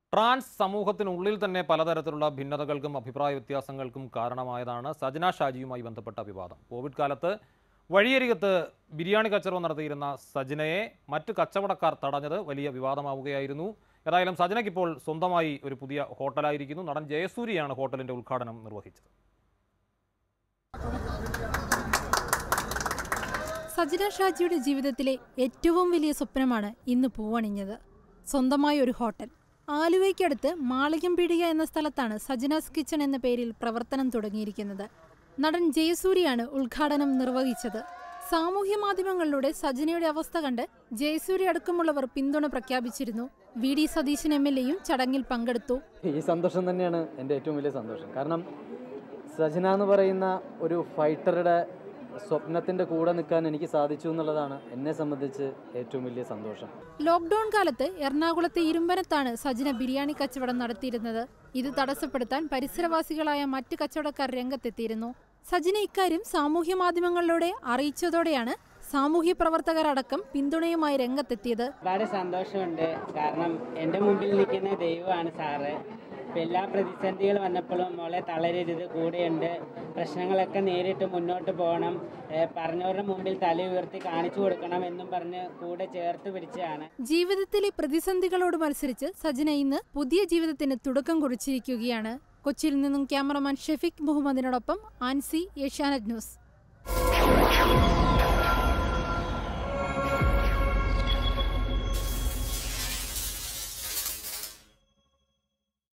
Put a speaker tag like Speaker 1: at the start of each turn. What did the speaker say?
Speaker 1: trans സമൂഹത്തിനുള്ളിൽ തന്നെ പലതരത്തിലുള്ള ഭിന്നതകൾക്കും അഭിപ്രായ വ്യത്യാസങ്ങൾക്കും കാരണമായതാണ് സജന ഷാജിയുമായി ബന്ധപ്പെട്ട വിവാദം കോവിഡ് കാലത്ത് വഴിയരികത്ത് ബിരിയാണി കച്ചവടം നടത്തിയിരുന്ന സജനയെ മറ്റ് കച്ചവടക്കാർ തടഞ്ഞത് വലിയ വിവാദമാവുകയായിരുന്നു ഏതായാലും സജനയ്ക്ക് ഇപ്പോൾ സ്വന്തമായി ഒരു പുതിയ ഹോട്ടലായിരിക്കുന്നു നടൻ ജയസൂര്യയാണ് ഹോട്ടലിന്റെ ഉദ്ഘാടനം നിർവഹിച്ചത്
Speaker 2: സജന ഷാജിയുടെ ജീവിതത്തിലെ ഏറ്റവും വലിയ സ്വപ്നമാണ് ഇന്ന് പൂവണിഞ്ഞത് സ്വന്തമായ ഒരു ഹോട്ടൽ ആലുവയ്ക്കടുത്ത് മാളികംപീടിക എന്ന സ്ഥലത്താണ് സജനാസ് കിച്ചൺ എന്ന പേരിൽ പ്രവർത്തനം തുടങ്ങിയിരിക്കുന്നത് നടൻ ജയസൂര്യയാണ് ഉദ്ഘാടനം നിർവഹിച്ചത് സാമൂഹ്യ മാധ്യമങ്ങളിലൂടെ സജനയുടെ അവസ്ഥ കണ്ട് ജയസൂര്യ അടക്കമുള്ളവർ പിന്തുണ പ്രഖ്യാപിച്ചിരുന്നു V D Satheesan M L എയും ചടങ്ങിൽ പങ്കെടുത്തു
Speaker 3: ഈ സന്തോഷം തന്നെയാണ് എൻ്റെ ഏറ്റവും വലിയ സന്തോഷം കാരണം സജന എന്ന് പറയുന്ന ഒരു ഫൈറ്ററുടെ സ്വപ്നത്തിൻ്റെ കൂടെ നിൽക്കാൻ എനിക്ക് സാധിച്ചു എന്നുള്ളതാണ് എന്നെ സംബന്ധിച്ച് ഏറ്റവും വലിയ സന്തോഷം
Speaker 2: ലോക്ഡൌൺ കാലത്ത് എറണാകുളത്തെ ഇരുമ്പനത്താണ് സജന ബിരിയാണി കച്ചവടം നടത്തിയിരുന്നത് ഇത് തടസ്സപ്പെടുത്താൻ പരിസരവാസികളായ മറ്റ് കച്ചവടക്കാർ രംഗത്തെത്തിയിരുന്നു സജന ഇക്കാര്യം സാമൂഹ്യ മാധ്യമങ്ങളിലൂടെ അറിയിച്ചതോടെയാണ് സാമൂഹ്യ പ്രവർത്തകർ അടക്കം പിന്തുണയുമായി രംഗത്തെത്തിയത്
Speaker 4: ഒരുപാട് സന്തോഷമുണ്ട് കാരണം എൻ്റെ മുമ്പിൽ നിൽക്കുന്ന ദൈവമാണ് സാറ് ഇപ്പം എല്ലാ പ്രതിസന്ധികൾ വന്നപ്പോഴും മോളെ തളരരുത് കൂടെയുണ്ട് പ്രശ്നങ്ങളൊക്കെ നേരിട്ട് മുന്നോട്ട് പോകണം ഏഹ് പറഞ്ഞവരുടെ മുമ്പിൽ തല ഉയർത്തി കാണിച്ചു കൊടുക്കണം എന്നും പറഞ്ഞ് കൂടെ ചേർത്ത് പിടിച്ചതാണ്
Speaker 2: ജീവിതത്തിലെ പ്രതിസന്ധികളോട് മത്സരിച്ച് സജന ഇന്ന് പുതിയ ജീവിതത്തിന് തുടക്കം കുറിച്ചിരിക്കുകയാണ് കൊച്ചിയിൽ നിന്നും ക്യാമറമാൻ ഷെഫിക് മുഹമ്മദിനോടൊപ്പം ആൻസി ഏഷ്യാനെറ്റ് ന്യൂസ്